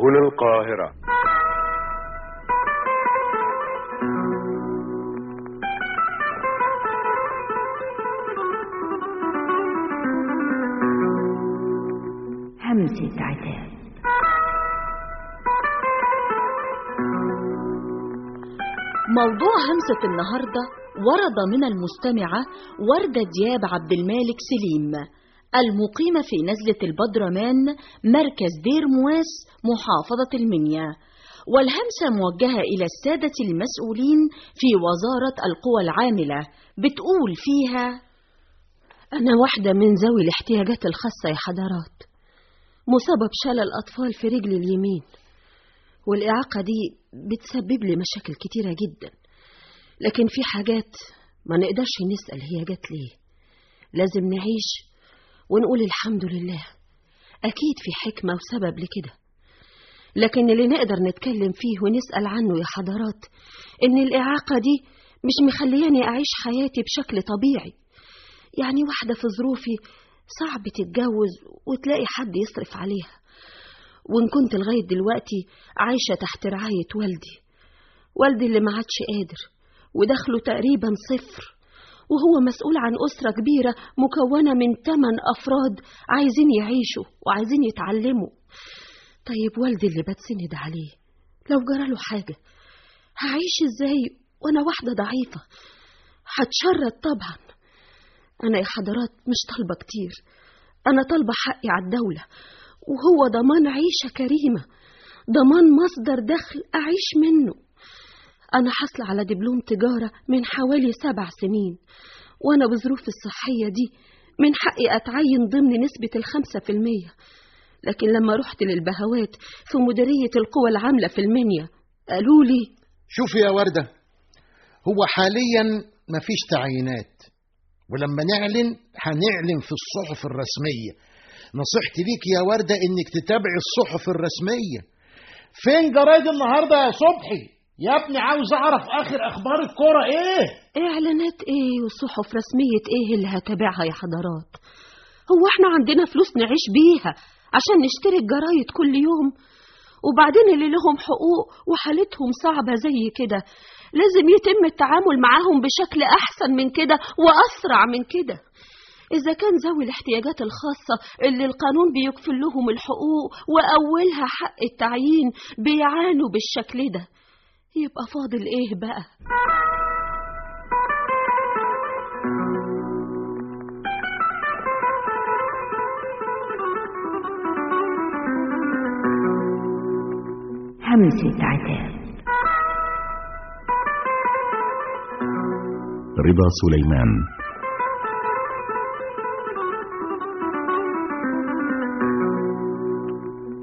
هنا القاهرة همسة عتاب موضوع همسة النهاردة ورد من المستمعة وردة دياب عبد المالك سليم المقيمة في نزلة البدرمان مركز دير مواس محافظة المنيا والهمسة موجهة إلى السادة المسؤولين في وزارة القوى العاملة بتقول فيها أنا واحدة من ذوي الاحتياجات الخاصة يا حضرات مصابة بشلل أطفال في رجل اليمين والإعاقة دي بتسبب لي مشاكل كتيرة جدا لكن في حاجات ما نقدرش نسأل هي جت ليه لازم نعيش ونقول الحمد لله أكيد في حكمة وسبب لكده لكن اللي نقدر نتكلم فيه ونسأل عنه يا حضرات إن الإعاقة دي مش مخلياني أعيش حياتي بشكل طبيعي يعني واحدة في ظروفي صعب تتجوز وتلاقي حد يصرف عليها وإن كنت لغاية دلوقتي عايشة تحت رعاية والدي والدي اللي ما عادش قادر ودخله تقريبا صفر وهو مسؤول عن أسرة كبيرة مكونة من ثمان أفراد عايزين يعيشوا وعايزين يتعلموا طيب والدي اللي بتسند عليه لو جراله حاجة هعيش ازاي وانا واحدة ضعيفة هتشرد طبعا انا يا حضرات مش طالبة كتير انا طالبة حقي على الدولة وهو ضمان عيشة كريمة ضمان مصدر دخل أعيش منه أنا حاصلة على دبلوم تجارة من حوالي سبع سنين وأنا بظروفي الصحية دي من حقي أتعين ضمن نسبة الخمسة في المية لكن لما رحت للبهوات في مديرية القوى العاملة في المنيا قالوا لي شوفي يا وردة هو حاليا مفيش تعيينات ولما نعلن هنعلن في الصحف الرسمية نصيحتي ليك يا وردة انك تتابعي الصحف الرسمية فين جرايد النهاردة يا صبحي يا ابني عاوز اعرف اخر اخبار الكرة ايه إعلانات إيه وصحف رسمية إيه اللي هتابعها يا حضرات هو إحنا عندنا فلوس نعيش بيها عشان نشتري الجرايد كل يوم وبعدين اللي لهم حقوق وحالتهم صعبة زي كده لازم يتم التعامل معاهم بشكل أحسن من كده وأسرع من كده إذا كان ذوي الاحتياجات الخاصة اللي القانون بيكفل لهم الحقوق وأولها حق التعيين بيعانوا بالشكل ده يبقى فاضل إيه بقى؟ همسة عتاب رضا سليمان